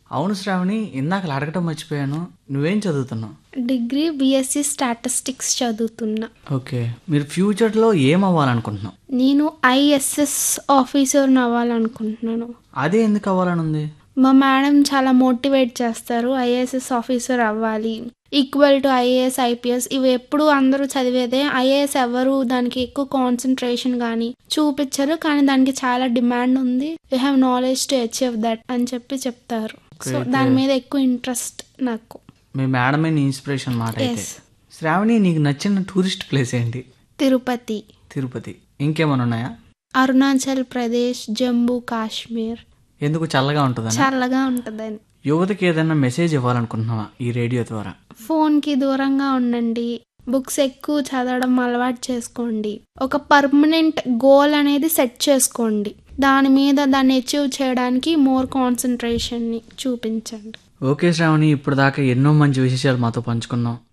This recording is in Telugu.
అవును శ్రావణి ఇందాక అడగటం మర్చిపోయాను నువ్వేం చదువుతున్నావు డిగ్రీ బీఎస్సీ స్టాటిస్టిక్స్ చదువుతున్నా ఓకే మీరు ఫ్యూచర్లో ఏం అవ్వాలనుకుంటున్నావు నేను ఐఎస్ఎస్ ఆఫీసర్ని అవ్వాలనుకుంటున్నాను అదే ఎందుకు అవ్వాలని ఉంది మా మేడం చాలా మోటివేట్ చేస్తారు ఐఏఎస్ ఆఫీసర్ అవ్వాలి ఈక్వల్ టు ఐఏఎస్ ఐపీఎస్ ఇవి ఎప్పుడు అందరూ చదివేదే ఐఏఎస్ ఎవరు దానికి ఎక్కువ కాన్సన్ట్రేషన్ కానీ చూపించరు కానీ దానికి చాలా డిమాండ్ ఉంది you have knowledge to achieve that అని చెప్పి చెప్తారు సో దాని మీద ఎక్కువ ఇంట్రెస్ట్ నాకు మీ మేడమే నీ ఇన్స్పిరేషన్ మాట అయితే Yes. శ్రావణి నీకు నచ్చిన టూరిస్ట్ ప్లేస్ ఏంటి తిరుపతి తిరుపతి ఇంకేమైనా ఉన్నాయా అరుణాచల్ ప్రదేశ్ జమ్మూ కాశ్మీర్ ఎందుకు చల్లగా ఉంటుందని చల్లగా ఉంటుందని యువతకి ఏదైనా మెసేజ్ ఇవ్వాలనుకుంటున్నావా ఈ రేడియో ద్వారా ఫోన్కి దూరంగా ఉండండి బుక్స్ ఎక్కువ చదవడం అలవాటు చేసుకోండి ఒక పర్మనెంట్ గోల్ అనేది సెట్ చేసుకోండి దాని మీద దాన్ని అచీవ్ చేయడానికి మోర్ కాన్సన్ట్రేషన్ని చూపించండి ఓకే శ్రావణి ఇప్పుడు దాకా ఎన్నో మంచి విశేషాలు మాతో పంచుకున్నావు